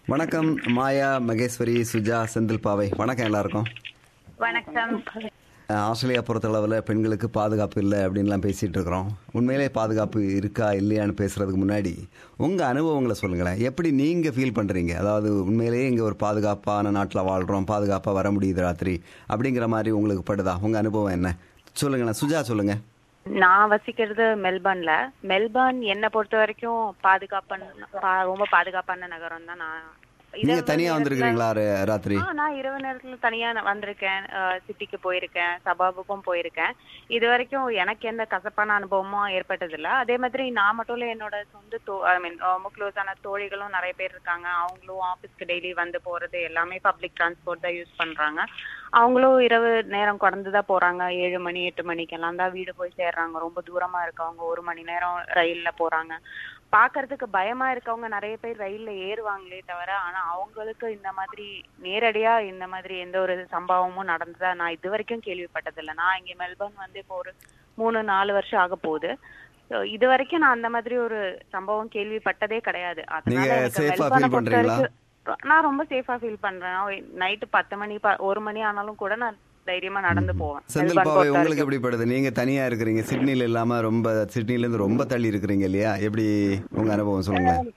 வணக்கம் மாயா மகேஸ்வரி சுஜா செந்தில் பாவை வணக்கம் எல்லாருக்கும் வணக்கம் அஹ், ஆஸ்திரேலியா பொறுத்தளவில் பெண்களுக்கு பாதுகாப்பு இல்லை அப்படின்லாம் பேசிகிட்டு இருக்கிறோம் உண்மையிலே பாதுகாப்பு இருக்கா இல்லையான்னு பேசுகிறதுக்கு முன்னாடி உங்கள் அனுபவங்களை சொல்லுங்களேன் எப்படி நீங்கள் ஃபீல் பண்ணுறீங்க அதாவது உண்மையிலேயே இங்கே ஒரு பாதுகாப்பான நாட்டில் வாழ்கிறோம் பாதுகாப்பாக வர முடியுது ராத்திரி அப்படிங்கிற மாதிரி உங்களுக்கு படுதா உங்கள் அனுபவம் என்ன சொல்லுங்களேன் சுஜா சொல்லுங்கள் நான் வசிக்கிறது மெல்பர்ன்ல மெல்பர்ன் என்னை பொறுத்த வரைக்கும் பாதுகாப்பான பா- ரொம்ப பாதுகாப்பான நகரம் தான் நான் நீங்கள் இரவு தனியாக நேரத்துல- வந்திருக்கிறீங்களா ரா- ராத்திரி ஆ, நான் இரவு நேரத்துல தனியா நான் வந்திருக்கேன் சிட்டிக்கு போயிருக்கேன் சபாபுக்கும் போயிருக்கேன் இது வரைக்கும் எனக்கு எந்த கசப்பான அனுபவமும் ஏற்பட்டதில்ல அதே மாதிரி நான் மட்டும் இல்ல என்னோட சொந்த தோ ஐ மீன் ரொம்ப க்ளோஸான தோழிகளும் நிறைய பேர் இருக்காங்க அவங்களும் ஆஃபீஸ்க்கு டெய்லி வந்து போறது எல்லாமே பப்ளிக் டிரான்ஸ்போர்ட் தான் யூஸ் பண்றாங்க அவங்களும் இரவு நேரம் கடந்து தான் போறாங்க ஏழு மணி எட்டு மணிக்கெல்லாம் தான் வீடு போய் சேர்றாங்க ரொம்ப தூரமா இருக்கவங்க ஒரு மணி நேரம் ரயில்ல போறாங்க பாக்குறதுக்கு பயமா இருக்கவங்க நிறைய பேர் ரயில்ல ஏறுவாங்களே தவிர ஆனா அவங்களுக்கு இந்த மாதிரி நேரடியா இந்த மாதிரி எந்த ஒரு சம்பவமும் நடந்ததா நான் இது வரைக்கும் கேள்விப்பட்டதில்லை நான் இங்க மெல்பர்ன் வந்து இப்போ ஒரு மூணு நாலு வருஷம் ஆக போகுது So, இது வரைக்கும் நான் அந்த மாதிரி ஒரு சம்பவம் கேள்விப்பட்டதே கிடையாது அதனால நீங்க எனக்கு safe ஆ மெல்பர்னை feel பொறுத்த பண்றீங்களா? வரைக்கும் நான் ரொம்ப சேஃபா ஃபீல் பண்றேன் நைட்டு பத்து மணி ப- ஒரு மணி ஆனாலும் கூட நான் தைரியமா நடந்து போவேன் செந்தில் மெல்பர்ன் பாவை பொறுத்த உங்களுக்கு வரைக்கும். எப்படி படுது நீங்க தனியா இருக்கிறீங்க சிட்னில இல்லாம ரொம்ப சிட்னில இருந்து ரொம்ப தள்ளி இருக்கிறீங்க இல்லையா எப்படி உங்க அனுபவம் சொல்லுங்களேன்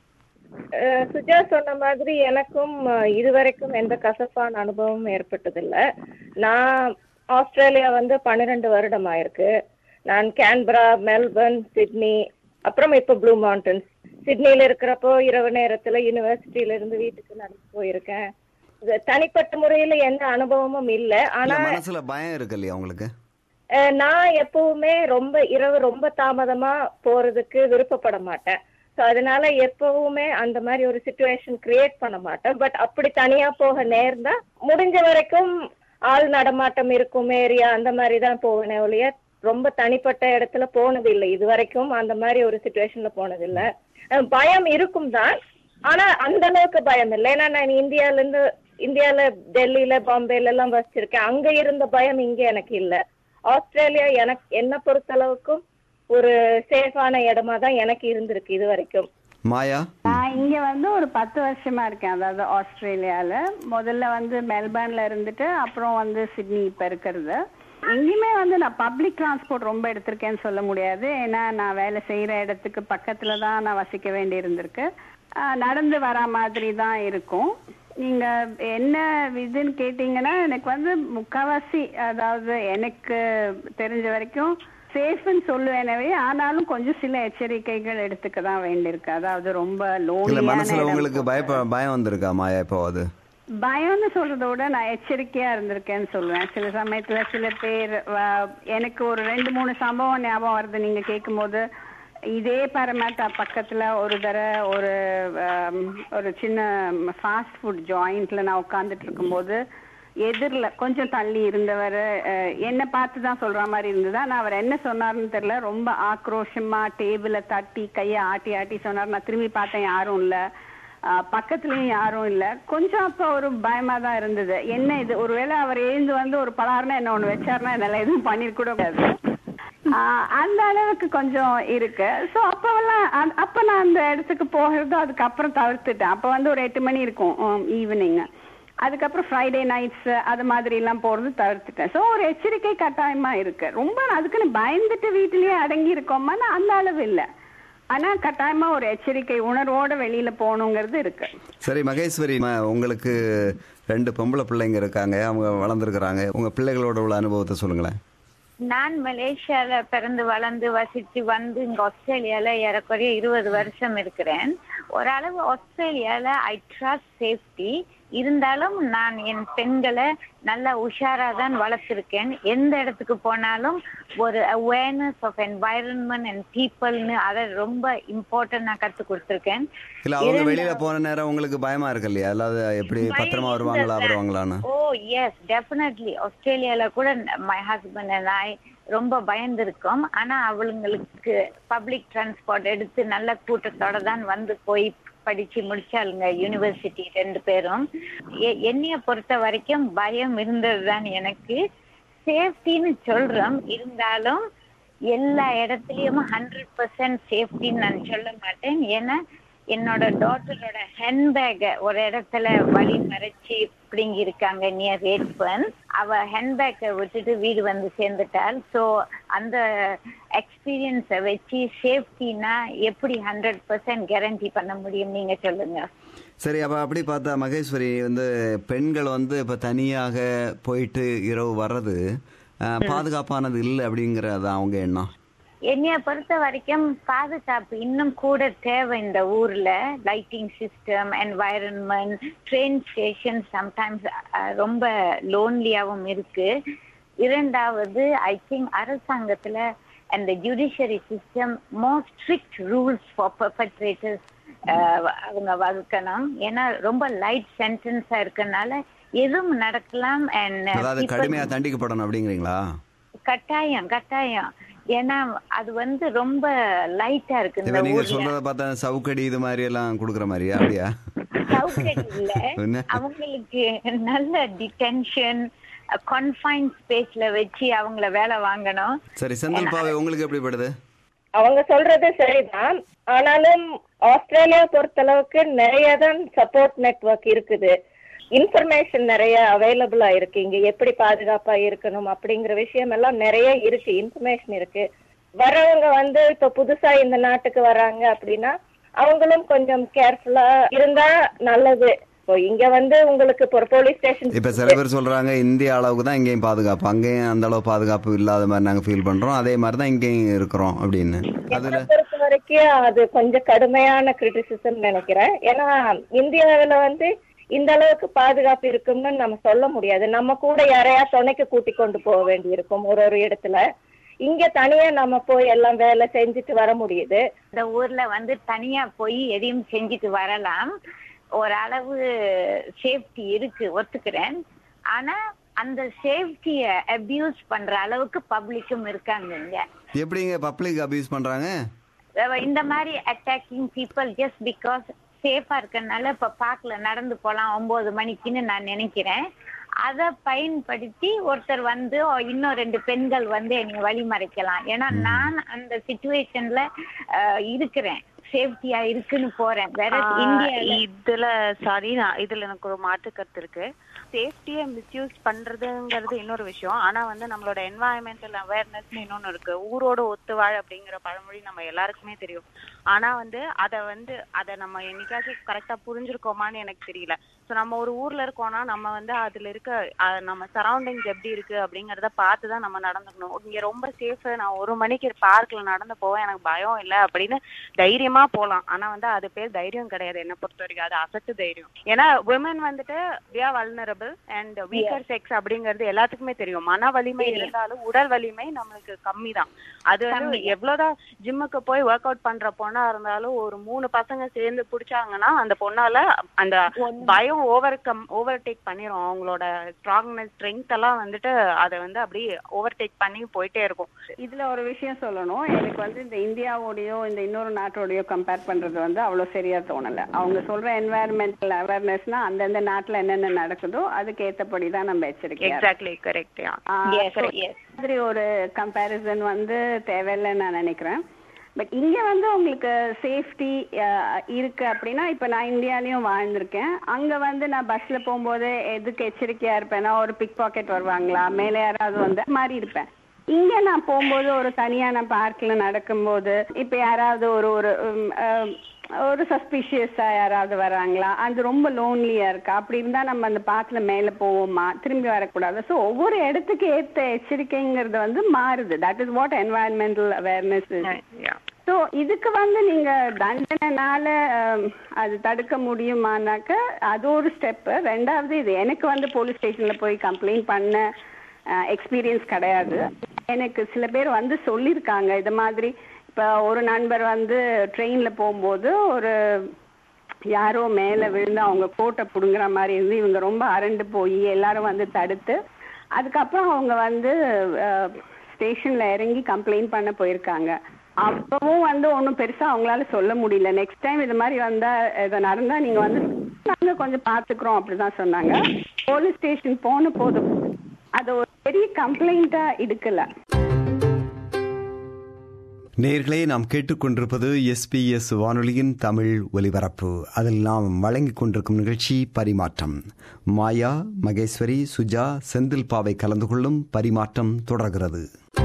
அஹ் சுஜா சொன்ன மாதிரி எனக்கும் அஹ், இதுவரைக்கும் எந்த கசப்பான அனுபவமும் ஏற்பட்டதில்லை நான் ஆஸ்திரேலியா வந்து பன்னிரெண்டு வருடம் ஆயிருக்கு நான் கேன்பரா மெல்பர்ன் சிட்னி அப்புறம் இப்போ ப்ளூ மவுண்டன்ஸ் சிட்னில இருக்கிறப்போ இரவு நேரத்துல யூனிவர்சிட்டியில இருந்து வீட்டுக்கு நடந்து போயிருக்கேன் இது தனிப்பட்ட முறையில எந்த அனுபவமும் இல்லை இல்ல ஆனா மனசுல பயம் இருக்கு இல்லையா உங்களுக்கு அஹ் நான் எப்பவுமே ரொம்ப இரவு ரொம்ப தாமதமா போறதுக்கு விருப்பப்பட மாட்டேன் ஸோ அதனால எப்பவுமே அந்த மாதிரி ஒரு சுச்சுவேஷன் கிரியேட் பண்ண மாட்டேன் பட் அப்படி தனியா போக நேர்ந்தா முடிஞ்ச வரைக்கும் ஆள் நடமாட்டம் இருக்கும் ஏரியா அந்த மாதிரி தான் போவேனே ஒழிய ரொம்ப தனிப்பட்ட இடத்துல போனது இல்லை இது வரைக்கும் அந்த மாதிரி ஒரு சுச்சுவேஷன்ல போனதில்லை அஹ் பயம் இருக்கும் தான் ஆனா அந்த அளவுக்கு பயம் இல்லை ஏன்னா நான் இந்தியால இருந்து இந்தியால டெல்லியில பாம்பேல எல்லாம் வசிச்சிருக்கேன் அங்க இருந்த பயம் இங்க எனக்கு இல்ல ஆஸ்திரேலியா எனக்கு என்ன பொறுத்த அளவுக்கும் ஒரு சேஃபான இடமா தான் எனக்கு இருந்திருக்கு இது வரைக்கும் மாயா நான் இங்க வந்து ஒரு பத்து வருஷமா இருக்கேன் அதாவது ஆஸ்திரேலியால முதல்ல வந்து மெல்பர்ன்ல இருந்துட்டு அப்புறம் வந்து சிட்னி இப்ப இருக்கிறது எங்கேயுமே வந்து நான் பப்ளிக் டிரான்ஸ்போர்ட் ரொம்ப எடுத்திருக்கேன்னு சொல்ல முடியாது ஏன்னா நான் வேலை செய்யற இடத்துக்கு பக்கத்துல தான் நான் வசிக்க வேண்டி இருந்திருக்கு ஆஹ் நடந்து வர மாதிரி தான் இருக்கும் நீங்க என்ன இதுன்னு கேட்டீங்கன்னா எனக்கு வந்து முக்காவாசி அதாவது எனக்கு தெரிஞ்ச வரைக்கும் சேஃப்னு சொல்லுவேனவே ஆனாலும் கொஞ்சம் சில எச்சரிக்கைகள் எடுத்துக்க தான் வேண்டியிருக்கு அதாவது ரொம்ப இல்ல மனசுல லோனியான உங்களுக்கு பயப்ப பயம் வந்திருக்கா மாயா இப்போ அது பயம்னு சொல்றத விட நான் எச்சரிக்கையா இருந்திருக்கேன்னு சொல்லுவேன் சில சமயத்துல சில பேர் வ- எனக்கு ஒரு ரெண்டு மூணு சம்பவம் ஞாபகம் வருது நீங்க கேட்கும்போது இதே பரமாட்டா பக்கத்துல ஒரு தடவை ஒரு ஆம், ஒரு சின்ன ஃபாஸ்ட் ஃபுட் ஜாயிண்ட்ல நான் உட்கார்ந்துட்டு இருக்கும்போது எதிரில் கொஞ்சம் தள்ளி இருந்தவர் அஹ், என்ன பார்த்து தான் சொல்ற மாதிரி இருந்தது ஆனா அவர் என்ன சொன்னாருன்னு தெரியல ரொம்ப ஆக்ரோஷமா டேபிளை தட்டி கையை ஆட்டி ஆட்டி சொன்னார் நான் திரும்பி பார்த்தேன் யாரும் இல்ல ஆஹ் பக்கத்துலயும் யாரும் இல்ல கொஞ்சம் அப்ப ஒரு பயமா தான் இருந்தது என்ன இது ஒருவேளை அவர் எழுந்து வந்து ஒரு பலார்னா என்ன ஒண்ணு வச்சாருன்னா என்னால எதுவும் பண்ணிருக்க கூடாது ஆஹ் அந்த அளவுக்கு கொஞ்சம் இருக்கு சோ அப்பவெல்லாம் அந்த- அப்ப நான் அந்த இடத்துக்கு போகிறது அதுக்கப்புறம் தவிர்த்துட்டேன் அப்ப வந்து ஒரு எட்டு மணி இருக்கும் ஈவினிங் அதுக்கப்புறம் ஃப்ரைடே நைட்ஸ் அது மாதிரி எல்லாம் போறது தவிர்த்துட்டேன் சோ ஒரு எச்சரிக்கை கட்டாயமா இருக்கு ரொம்ப அதுக்குன்னு பயந்துட்டு வீட்டிலேயே அடங்கி இருக்கோமான்னா அந்த அளவு இல்ல ஆனா கட்டாயமா ஒரு எச்சரிக்கை உணர்வோட வெளியில போகணுங்கிறது இருக்கு சரி மகேஸ்வரி ம- உங்களுக்கு ரெண்டு பொம்பளை பிள்ளைங்க இருக்காங்க அவங்க வளர்ந்துருக்குறாங்க உங்க பிள்ளைகளோட உள்ள அனுபவத்தை சொல்லுங்களேன் நான் மலேசியால பிறந்து வளர்ந்து வசிச்சு வந்து இங்க ஆஸ்திரேலியால ஏறக்குறைய இருபது வருஷம் இருக்கிறேன் ஓரளவு ஆஸ்திரேலியால ஐ ட்ரஸ்ட் சேஃப்டி இருந்தாலும் நான் என் பெண்களை நல்லா உஷாரா தான் வளர்த்திருக்கேன் எந்த இடத்துக்கு போனாலும் ஒரு அவேர்னஸ் ஆஃப் என்வாயரன்மெண்ட் அண்ட் பீப்புள்னு அதை ரொம்ப இம்பார்ட்டன்ட் நான் கத்து கொடுத்துருக்கேன் இல்ல அவங்க வெளியில போன நேரம் உங்களுக்கு பயமா இருக்கு இல்லையா அல்லாத எப்படி பத்திரமா வருவாங்களா வருவாங்களான்னு ஓ எஸ் டெஃபினெட்லி ஆஸ்திரேலியால கூட மை ஹஸ்பண்ட் அண்ட் ஐ ரொம்ப பயந்திருக்கோம் ஆனா அவளுங்களுக்கு பப்ளிக் டிரான்ஸ்போர்ட் எடுத்து நல்ல கூட்டத்தோட தான் வந்து போய் படிச்சு முடிச்சாளுங்க யூனிவர்சிட்டி ரெண்டு பேரும் எ- என்னைய பொறுத்த வரைக்கும் பயம் இருந்ததுதான் எனக்கு சேஃப்டின்னு சொல்றோம் இருந்தாலும் எல்லா இடத்துலயும் ஹண்ட்ரட் பர்சன்ட் சேஃப்டின்னு நான் சொல்ல மாட்டேன் ஏன்னா என்னோட டாட்டரோட ஹேண்ட்பேக ஒரு இடத்துல வழி மறைச்சு பிடுங்கி இருக்காங்க நியர் ரேட்பன் அவ ஹேண்ட்பேக்கை விட்டுட்டு வீடு வந்து சேர்ந்துட்டாள் ஸோ அந்த எக்ஸ்பீரியன்ஸை வச்சு சேஃப்டினா எப்படி ஹண்ட்ரட் பர்சன்ட் கேரண்டி பண்ண முடியும் நீங்க சொல்லுங்க சரி அப்ப அப்படி பார்த்தா மகேஸ்வரி வந்து பெண்கள் வந்து இப்ப தனியாக போயிட்டு இரவு வர்றது அஹ், பாதுகாப்பானது இல்லை அப்படிங்கறது அவங்க எண்ணம் என்னைய பொறுத்த வரைக்கும் பாதுகாப்பு இன்னும் கூட தேவை இந்த ஊர்ல lighting system environment train station sometimes ரொம்ப லோன்லியாவும் இருக்கு இரண்டாவது ஐ திங்க் அரசாங்கத்துல அந்த judiciary system more strict rules for perpetrators அவங்க வகுக்கணும் ஏன்னா ரொம்ப லைட் சென்டென்ஸா இருக்கனால எதுவும் நடக்கலாம் அதாவது அண்ட் கடுமையா தண்டிக்கப்படணும் அப்படிங்கிறீங்களா கட்டாயம் கட்டாயம் ஏன்னா அது வந்து ரொம்ப லைட்டா இருக்கு இப்ப இந்த நீங்க ஊர்ல சொல்றத பார்த்தா சவுக்கடி இது மாதிரி எல்லாம் கொடுக்குற மாதிரியா அப்படியா சவுக்கடி இல்ல என்ன? அவங்களுக்கு நல்ல டிடென்ஷன் கன்ஃபைன் ஸ்பேஸ்ல வச்சு அவங்கள வேலை வாங்கணும் சரி செந்தில் பாவை உங்களுக்கு எப்படி படுது அவங்க சொல்றது சரிதான் ஆனாலும் ஆஸ்திரேலியா பொறுத்தளவுக்கு நிறைய தான் சப்போர்ட் நெட்வொர்க் இருக்குது இன்ஃபர்மேஷன் நிறைய அவைலபிளா இருக்கு இங்க எப்படி பாதுகாப்பா இருக்கணும் அப்படிங்கிற விஷயம் எல்லாம் நிறைய இருக்கு இன்ஃபர்மேஷன் இருக்கு வரவங்க வந்து இப்ப புதுசா இந்த நாட்டுக்கு வராங்க அப்படின்னா அவங்களும் கொஞ்சம் கேர்ஃபுல்லா இருந்தா நல்லது இப்போ இங்க வந்து உங்களுக்கு இப்போ ஒரு போலீஸ் ஸ்டேஷன் இப்ப சில பேர் சொல்றாங்க இந்திய அளவுக்கு தான் இங்கேயும் பாதுகாப்பு அங்கேயும் அந்த அளவு பாதுகாப்பு இல்லாத மாதிரி நாங்க ஃபீல் பண்றோம் அதே மாதிரி தான் இங்கேயும் இருக்கிறோம் அப்படின்னு அதுல என்னை பொறுத்த வரைக்கும் அது கொஞ்சம் கடுமையான கிரிட்டிசிசம் நினைக்கிறேன் ஏன்னா இந்தியாவுல வந்து இந்த அளவுக்கு பாதுகாப்பு இருக்கும்னு நம்ம சொல்ல முடியாது நம்ம கூட யாரையா துணைக்கு கூட்டி கொண்டு போக வேண்டி இருக்கும் ஒரு ஒரு இடத்துல இங்க தனியா நம்ம போய் எல்லாம் வேலை செஞ்சுட்டு வர முடியுது இந்த ஊர்ல வந்து தனியா போய் எதையும் செஞ்சுட்டு வரலாம் ஓரளவு சேஃப்டி இருக்கு ஒத்துக்கிறேன் ஆனா அந்த சேஃப்டிய அபியூஸ் பண்ற அளவுக்கு பப்ளிக்கும் இருக்காங்க இங்க எப்படிங்க பப்ளிக் அபியூஸ் பண்றாங்க அஹ் இந்த மாதிரி அட்டாக்கிங் பீப்புள் ஜஸ்ட் பிகாஸ் சேஃபா இருக்கறனால இப்ப பார்க்ல நடந்து போலாம் ஒன்பது மணிக்குன்னு நான் நினைக்கிறேன் அத பயன்படுத்தி ஒருத்தர் வந்து "ஓ, இன்னும் ரெண்டு பெண்கள் வந்து என்னை வழி மறைக்கலாம் ஏன்னா நான் அந்த சுச்சுவேஷன்ல இருக்கிறேன் சேஃப்டியா இருக்குன்னு போறேன் வேற ஆஹ் இந்தியால இதுல சாரி நான் இதுல எனக்கு ஒரு மாற்று கருத்து இருக்கு சேஃப்டியை மிஸ்யூஸ் பண்றதுங்கிறது இன்னொரு விஷயம் ஆனா வந்து நம்மளோட என்வாயன்மெண்டல் அவேர்னஸ்னு இன்னொன்னு இருக்கு ஊரோட ஒத்து வாழ் அப்படிங்கிற பழமொழி நம்ம எல்லாருக்குமே தெரியும் ஆனா வந்து அத வந்து அத நம்ம என்னைக்காச்சும் கரெக்டா புரிஞ்சிருக்கோமான்னு எனக்கு தெரியல சோ நம்ம ஒரு ஊர்ல இருக்கோம்னா நம்ம வந்து அதுல இருக்க அஹ் நம்ம சரௌண்டிங்ஸ் எப்படி இருக்கு அப்படிங்கறத பார்த்து தான் நம்ம நடந்துக்கணும் இங்க ரொம்ப சேஃப் நான் ஒரு மணிக்கு பார்க்ல நடந்து போவேன் எனக்கு பயம் இல்ல அப்படின்னு தைரியமா போலாம் ஆனா வந்து அது பேர் தைரியம் கிடையாது என்ன பொறுத்த வரைக்கும் அது அசட்டு தைரியம் ஏன்னா விமன் வந்துட்டு we are vulnerable and weaker sex அப்படிங்கிறது எல்லாத்துக்குமே தெரியும் மன வலிமை இருந்தாலும் உடல் வலிமை நம்மளுக்கு கம்மி தான் அது வந்து எவ்வளவுதான் ஜிம்முக்கு போய் ஒர்க் அவுட் பண்ற பொண்ணா இருந்தாலும் ஒரு மூணு பசங்க சேர்ந்து புடிச்சாங்கன்னா அந்த பொண்ணால அந்த பயம் ஓவர் கம் ஓவர் டேக் பண்ணிரும் அவங்களோட ஸ்ட்ராங்னஸ் ஸ்ட்ரென்த் எல்லாம் வந்துட்டு அதை வந்து அப்படியே ஓவர் டேக் பண்ணி போயிட்டே இருக்கும் இதுல ஒரு விஷயம் சொல்லணும் எனக்கு வந்து இந்த இந்தியாவோடயோ இந்த இன்னொரு நாட்டோடயோ கம்பேர் பண்றது வந்து அவ்வளவு சரியா தோணல அவங்க சொல்ற என்வாயர்மெண்டல் அவேர்னஸ்னா அந்தந்த நாட்டுல என்னென்ன நடக்குதோ அதுக்கு ஏத்தபடி தான் நம்ம எச்சரிக்கையா இருக்கணும். Exactly correct ah, Yes, so yes. இந்த மாதிரி ஒரு கம்பேரிசன் வந்து தேவையில்லைன்னு நான் நினைக்கிறேன் பட் இங்க வந்து உங்களுக்கு சேஃப்டி இருக்கு அப்படின்னா இப்ப நான் இந்தியாலயும் வாழ்ந்திருக்கேன் அங்க வந்து நான் பஸ்ல போகும்போது எதுக்கு எச்சரிக்கையா இருப்பேன்னா ஒரு பிக் பாக்கெட் வருவாங்களா மேலே யாராவது வந்து அந்த மாதிரி இருப்பேன் இங்க நான் போகும்போது ஒரு தனியான பார்க்ல நடக்கும்போது இப்ப யாராவது ஒரு ஒரு உம், அஹ், ஒரு சஸ்பிஷியஸா யாராவது வராங்களா அது ரொம்ப லோன்லியா இருக்கா அப்படி இருந்தா நம்ம அந்த பார்க்ல மேல போவோமா திரும்பி வரக்கூடாது ஸோ ஒவ்வொரு இடத்துக்கு ஏத்த எச்சரிக்கைங்கிறது வந்து மாறுது that is what environmental awareness so இதுக்கு வந்து நீங்க தண்டனைனால அஹ், அது தடுக்க முடியுமானாக்க அது ஒரு ஸ்டெப்பு ரெண்டாவது இது எனக்கு வந்து போலீஸ் ஸ்டேஷன்ல போய் கம்ப்ளைண்ட் பண்ண எக்ஸ்பீரியன்ஸ் கிடையாது எனக்கு சில பேர் வந்து சொல்லியிருக்காங்க இது மாதிரி இப்போ ஒரு நண்பர் வந்து ட்ரெயின்ல போகும்போது ஒரு யாரோ மேல விழுந்து அவங்க கோட்டை புடுங்குற மாதிரி இருந்து இவங்க ரொம்ப அரண்டு போய் எல்லாரும் வந்து தடுத்து அதுக்கப்புறம் அவங்க வந்து ஸ்டேஷன்ல இறங்கி கம்ப்ளைண்ட் பண்ண போயிருக்காங்க அப்பவும் வந்து ஒன்றும் பெருசா அவங்களால சொல்ல முடியல நெக்ஸ்ட் டைம் இது மாதிரி வந்தா இது நடந்தா நீங்க வந்து நாங்க கொஞ்சம் பாத்துக்கிறோம் அப்படிதான் சொன்னாங்க போலீஸ் ஸ்டேஷன் போன போதும் அது ஒரு பெரிய கம்ப்ளைண்டா எடுக்கல நேர்களே நாம் கேட்டுக்கொண்டிருப்பது எஸ்பிஎஸ் வானொலியின் தமிழ் ஒலிபரப்பு அதில் நாம் வழங்கிக் கொண்டிருக்கும் நிகழ்ச்சி பரிமாற்றம் மாயா மகேஸ்வரி சுஜா செந்தில் பாவை கலந்து கொள்ளும் பரிமாற்றம் தொடர்கிறது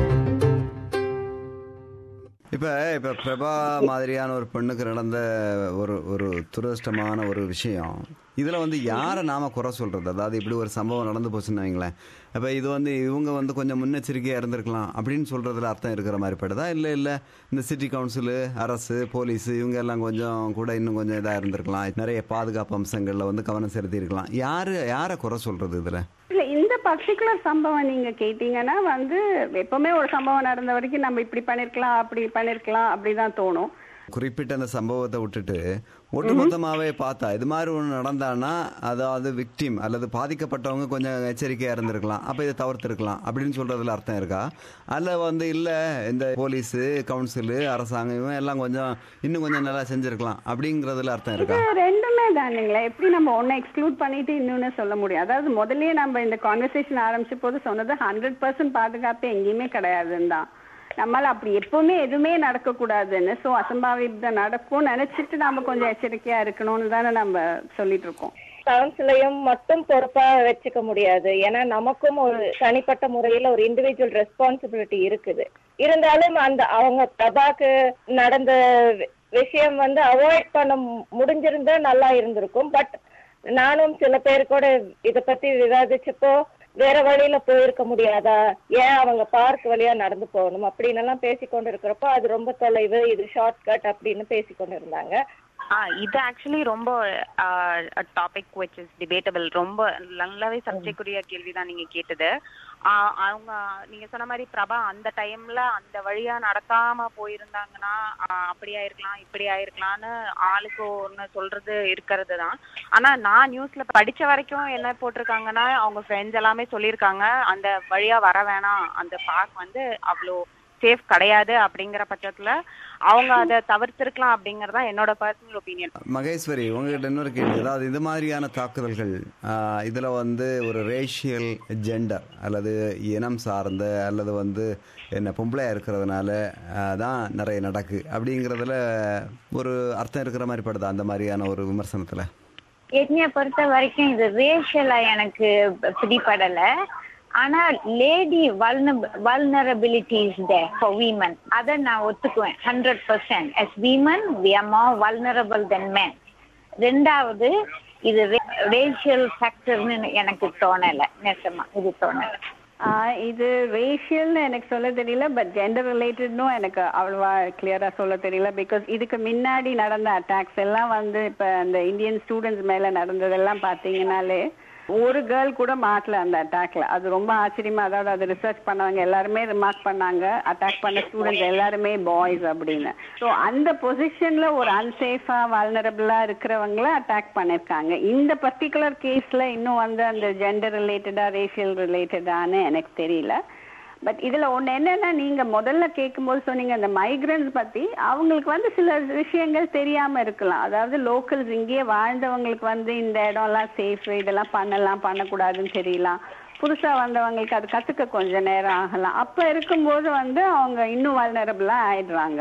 இப்போ இப்போ பிரபா மாதிரியான ஒரு பெண்ணுக்கு நடந்த ஒரு ஒரு துரதிருஷ்டமான ஒரு விஷயம் இதில் வந்து யாரை நாம குறை சொல்றது அதாவது இப்படி ஒரு சம்பவம் நடந்து போச்சுன்னு வைங்களேன் அப்போ இது வந்து இவங்க வந்து கொஞ்சம் முன்னெச்சரிக்கையாக இருந்திருக்கலாம் அப்படின்னு சொல்றதுல அர்த்தம் இருக்கிற மாதிரி படுதா இல்லை இல்லை இந்த சிட்டி கவுன்சிலு அரசு போலீஸ் இவங்க எல்லாம் கொஞ்சம் கூட இன்னும் கொஞ்சம் இதாக இருந்திருக்கலாம் நிறைய பாதுகாப்பு அம்சங்களில் வந்து கவனம் செலுத்தியிருக்கலாம் யாரு யாரை குறை சொல்றது இதில் இல்ல இந்த பர்டிகுலர் சம்பவம் நீங்க கேட்டீங்கன்னா வந்து எப்பவுமே ஒரு சம்பவம் நடந்த வரைக்கும் நம்ம இப்படி பண்ணிருக்கலாம் அப்படி பண்ணிருக்கலாம் அப்படிதான் தோணும் குறிப்பிட்ட அந்த சம்பவத்தை விட்டுட்டு ஒட்டுமொத்தமாவே பார்த்தா இது மாதிரி ஒன்று நடந்தான்னா அதாவது விக்டிம் அல்லது பாதிக்கப்பட்டவங்க கொஞ்சம் எச்சரிக்கையா இருந்திருக்கலாம் அப்ப இதை தவிர்த்திருக்கலாம் அப்படின்னு சொல்றதுல அர்த்தம் இருக்கா அல்ல வந்து இல்ல இந்த போலீஸ் கவுன்சிலு அரசாங்கம் இவன் எல்லாம் கொஞ்சம் இன்னும் கொஞ்சம் நல்லா செஞ்சிருக்கலாம் அப்படிங்கறதுல அர்த்தம் இருக்கா இது ரெண்டுமே தானுங்களே எப்படி நம்ம ஒன்னை எக்ஸ்க்ளூட் பண்ணிட்டு இன்னொன்னு சொல்ல முடியும் அதாவது முதல்லயே நம்ம இந்த கான்வர்சேஷன் ஆரம்பிச்ச போது சொன்னது ஹண்ட்ரட் பர்சன்ட் பாதுகாப்பு எங்கேயுமே கிடையாதுன்னு தான் நம்மளால அப்படி எப்பவுமே எதுவுமே நடக்க கூடாதுன்னு சோ அசம்பாவிதம் நடக்கும் நினைச்சிட்டு நாம கொஞ்சம் எச்சரிக்கையா இருக்கணும்னு தானே நம்ம சொல்லிட்டு இருக்கோம் கவுன்சிலையும் மட்டும் பொறுப்பா வச்சுக்க முடியாது ஏன்னா நமக்கும் ஒரு தனிப்பட்ட முறையில ஒரு இண்டிவிஜுவல் ரெஸ்பான்சிபிலிட்டி இருக்குது இருந்தாலும் அந்த அவங்க பிரபாக்கு நடந்த வி- விஷயம் வந்து அவாய்ட் பண்ண மு- முடிஞ்சிருந்தா நல்லா இருந்திருக்கும் பட் நானும் சில பேர் கூட இத பத்தி விவாதிச்சப்போ வேற வழியில போயிருக்க முடியாதா ஏன் அவங்க பார்க் வழியா நடந்து போகணும் அப்படின்னு எல்லாம் பேசிக்கொண்டு இருக்கிறப்போ அது ரொம்ப தொலைவு இது ஷார்ட் கட் அப்படின்னு பேசிக்கொண்டு இருந்தாங்க ஆ இது ஆக்சுவலி ரொம்ப டாபிக் which இஸ் டிபேட்டபிள் ரொம்ப நல்லாவே சர்ச்சைக்குரிய கேள்விதான் நீங்க கேட்டது ஆ, அவங்க நீங்க சொன்ன மாதிரி பிரபா அந்த டைம்ல அந்த வழியா நடக்காம போயிருந்தாங்கன்னா ஆ, அப்படி ஆயிருக்கலாம் இப்படி ஆயிருக்கலாம்னு ஆளுக்கு ஒண்ணு சொல்றது இருக்கிறது தான் ஆனா நான் நியூஸ்ல படிச்ச வரைக்கும் என்ன போட்டிருக்காங்கன்னா அவங்க ஃப்ரெண்ட்ஸ் எல்லாமே சொல்லியிருக்காங்க அந்த வழியா வர வேணாம் அந்த பார்க் வந்து அவ்வளோ சேஃப் கிடையாது அப்படிங்கிற பட்சத்துல அவங்க அதை தவிர்த்திருக்கலாம் அப்படிங்கறது தான் என்னோட பர்சனல் ஒப்பீனியன் மகேஸ்வரி உங்ககிட்ட இன்னொரு கேள்வி அதாவது இது மாதிரியான தாக்குதல்கள் ஆஹ், இதுல வந்து ஒரு ரேஷியல் ஜெண்டர் அல்லது இனம் சார்ந்த அல்லது வந்து என்ன பொம்பளையா இருக்கிறதுனால ஆஹ், தான் நிறைய நடக்கு அப்படிங்கிறதுல ஒரு அர்த்தம் இருக்கிற மாதிரி படுதா அந்த மாதிரியான ஒரு விமர்சனத்துல என்னைய பொறுத்த வரைக்கும் இது ரேஷியலா எனக்கு பிடிபடல ஆனா lady vulnerability is there for women அதை நான் ஒத்துக்குவேன் hundred percent yes women we are more vulnerable than man ரெண்டாவது இது ரேஷியல் ஃபேக்டர்னு எனக்கு தோணல நெசமா இது தோணல ஆஹ் இது ரேஷியல்னு எனக்கு சொல்ல தெரியல பட் ஜெண்டர் ரிலேட்டட்னும் எனக்கு அவ்வளவா கிளியரா சொல்ல தெரியல பிகாஸ் இதுக்கு முன்னாடி நடந்த அட்டாக்ஸ் எல்லாம் வந்து இப்ப அந்த இந்தியன் ஸ்டூடெண்ட்ஸ் மேல நடந்ததெல்லாம் பாத்தீங்கன்னாலே ஒரு கேர்ள் கூட மாட்டல அந்த அட்டாக்ல அது ரொம்ப ஆச்சரியமா அதாவது அது ரிசர்ச் பண்ணவங்க எல்லாருமே ரிமார்க் பண்ணாங்க அட்டாக் பண்ண ஸ்டூடெண்ட்ஸ் எல்லாருமே பாய்ஸ் அப்படின்னு ஸோ அந்த பொசிஷன்ல ஒரு அன்சேஃபா வல்னரபிளா இருக்கிறவங்கள அட்டாக் பண்ணிருக்காங்க இந்த பர்டிகுலர் கேஸ்ல இன்னும் வந்து அந்த ஜெண்டர் ரிலேட்டடா ரேஷியல் ரிலேட்டடான்னு எனக்கு தெரியல பட் இதுல ஒண்ணு என்னன்னா நீங்க முதல்ல கேட்கும்போது சொன்னீங்க அந்த மைக்ரன்ஸ் பத்தி அவங்களுக்கு வந்து சில விஷயங்கள் தெரியாம இருக்கலாம் அதாவது லோக்கல்ஸ் இங்கேயே வாழ்ந்தவங்களுக்கு வந்து இந்த இடம்லாம் சேஃப் இதெல்லாம் பண்ணலாம் பண்ணக்கூடாதுன்னு தெரியலாம் புதுசா வந்தவங்களுக்கு அது கத்துக்க கொஞ்சம் நேரம் ஆகலாம் அப்ப இருக்கும்போது வந்து அவங்க இன்னும் வல்னரபிளா ஆயிடுறாங்க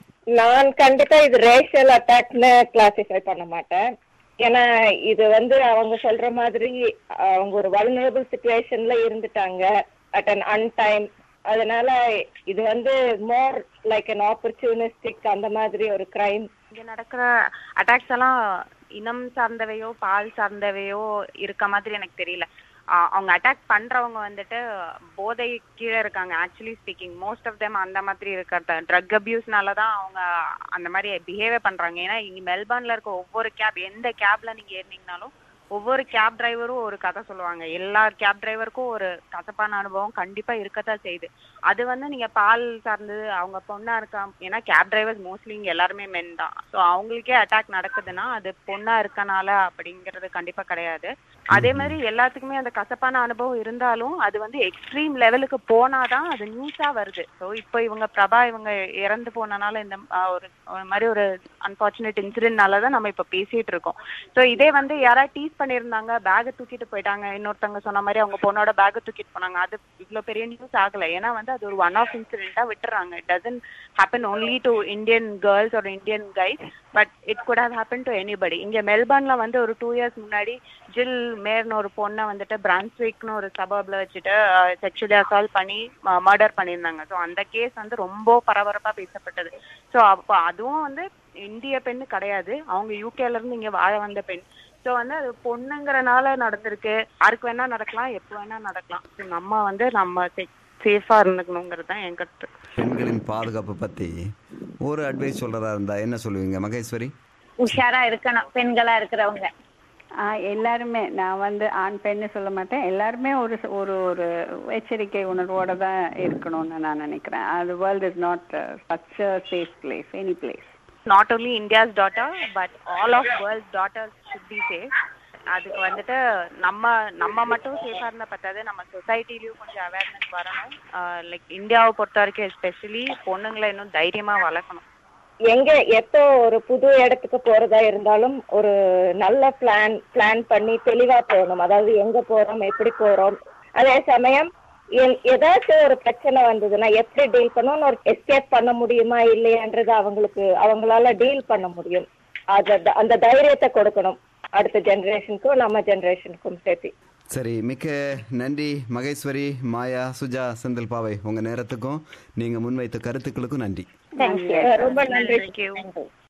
நான் கண்டிப்பா இது ரேஷியல் அட்டாக்னு கிளாசிஃபை பண்ண மாட்டேன் ஏன்னா இது வந்து அவங்க சொல்ற மாதிரி அவங்க ஒரு வல்னரபிள் சுச்சுவேஷன்ல இருந்துட்டாங்க அட் அன் அன்டைம் அதனால இது வந்து மோர் லைக் an ஆப்பர்ச்சுனிஸ்டிக் அந்த மாதிரி ஒரு கிரைம் இங்க நடக்கிற அட்டாக்ஸ் எல்லாம் இனம் சார்ந்தவையோ பால் சார்ந்தவையோ இருக்க மாதிரி எனக்கு தெரியல ஆஹ் அவங்க அட்டாக் பண்றவங்க வந்துட்டு போதை கீழே இருக்காங்க actually speaking most of them அந்த மாதிரி இருக்கிறத ட்ரக் அபியூஸ்னால தான் அவங்க அந்த மாதிரி பிஹேவியர் பண்றாங்க ஏன்னா இங்க மெல்பர்ன்ல இருக்க ஒவ்வொரு கேப் எந்த கேப்ல நீங்க ஏறினீங்கனாலும் ஒவ்வொரு கேப் டிரைவரும் ஒரு கதை சொல்லுவாங்க எல்லா கேப் டிரைவருக்கும் ஒரு கசப்பான அனுபவம் கண்டிப்பா இருக்கத்தான் செய்யுது அது வந்து நீங்க பால் சார்ந்தது அவங்க பொண்ணா இருக்கா ஏன்னா கேப் டிரைவர்ஸ் மோஸ்ட்லி இங்க எல்லாருமே மென் தான் ஸோ அவங்களுக்கே அட்டாக் நடக்குதுன்னா அது பொண்ணா இருக்கனால அப்படிங்கிறது கண்டிப்பா கிடையாது அதே மாதிரி எல்லாத்துக்குமே அந்த கசப்பான அனுபவம் இருந்தாலும் அது வந்து எக்ஸ்ட்ரீம் லெவலுக்கு போனாதான் அது நியூஸா வருது ஸோ இப்போ இவங்க பிரபா இவங்க இறந்து போனனால இந்த ஆஹ், ஒரு ஒரு மாதிரி ஒரு அன்பார்ச்சுனேட் இன்சிடென்ட்னால தான் நம்ம இப்போ பேசிட்டு இருக்கோம் ஸோ இதே வந்து யாராவது டீஸ் பண்ணியிருந்தாங்க பேக்கை தூக்கிட்டு போயிட்டாங்க இன்னொருத்தவங்க சொன்ன மாதிரி அவங்க பொண்ணோட பேக்கை தூக்கிட்டு போனாங்க அது இவ்வளோ பெரிய நியூஸ் ஆகல ஏன்னா வந்து அது ஒரு ஒன் ஆஃப் இன்சிடென்ட்டா விட்டுறாங்க it doesn't happen only to Indian girls ஒரு Indian guys but it could have happen to anybody இங்க மெல்பர்ன்ல வந்து ஒரு டூ இயர்ஸ் முன்னாடி ஜில் மேர்னு ஒரு பொண்ணை வந்துட்டு பிரான்ஸ்விக்னு ஒரு சபர்ப்ல வச்சுட்டு செக்ஷுவலி அசால்ட் பண்ணி மர்டர் பண்ணியிருந்தாங்க ஸோ அந்த கேஸ் வந்து ரொம்ப பரபரப்பா பேசப்பட்டது ஸோ அப்போ அதுவும் வந்து இந்திய பெண்ணு கிடையாது அவங்க யூகேல இருந்து இங்க வாழ வந்த பெண் ஸோ வந்து அது பொண்ணுங்கிறனால நடந்திருக்கு யாருக்கு வேணா நடக்கலாம் எப்போ வேணா நடக்கலாம் So நம்ம வந்து நம்ம சேஃபா இருந்துக்கணுங்கிறது தான் என் கருத்து பெண்களின் பாதுகாப்பு பத்தி ஒரு அட்வைஸ் சொல்றதா இருந்தா என்ன சொல்லுவீங்க மகேஸ்வரி உஷாரா இருக்கணும் பெண்களா இருக்கிறவங்க ஆ, எல்லாருமே நான் வந்து ஆண் பெண்ணு சொல்ல மாட்டேன் எல்லாருமே ஒரு ச- ஒரு ஒரு எச்சரிக்கை உணர்வோட தான் இருக்கணும்னு நான் நினைக்கிறேன் அது world is not such safe place any place not only India's daughter but all of world daughters should be safe அதுக்கு வந்துட்டு நம்ம நம்ம மட்டும் சேஃபா இருந்தா பத்தாது நம்ம சொசைட்டிலயும் கொஞ்சம் அவேர்னஸ் வரணும் லைக் இந்தியாவை பொறுத்த வரைக்கும் எஸ்பெஷலி பொண்ணுங்களை இன்னும் தைரியமா வளர்க்கணும் எங்க எப்போ ஒரு புது இடத்துக்கு போறதா இருந்தாலும் ஒரு நல்ல பிளான் பிளான் பண்ணி தெளிவா போகணும் அதாவது எங்க போறோம் எப்படி போறோம் அதே சமயம் எ- ஏதாச்சும் ஒரு பிரச்சனை வந்ததுன்னா எப்படி டீல் பண்ணணும் ஒரு எஸ்கேப் பண்ண முடியுமா இல்லையான்றது அவங்களுக்கு அவங்களால டீல் பண்ண முடியும் அத அந்த தைரியத்தை கொடுக்கணும் அடுத்த ஜெனரேஷனுக்கும் நம்ம ஜெனரேஷனுக்கும் சேர்த்து சரி மிக்க நன்றி மகேஸ்வரி மாயா சுஜா செந்தில் பாவை உங்க நேரத்துக்கும் நீங்க முன்வைத்த கருத்துக்களுக்கும் நன்றி ரொம்ப நன்றி Thank you.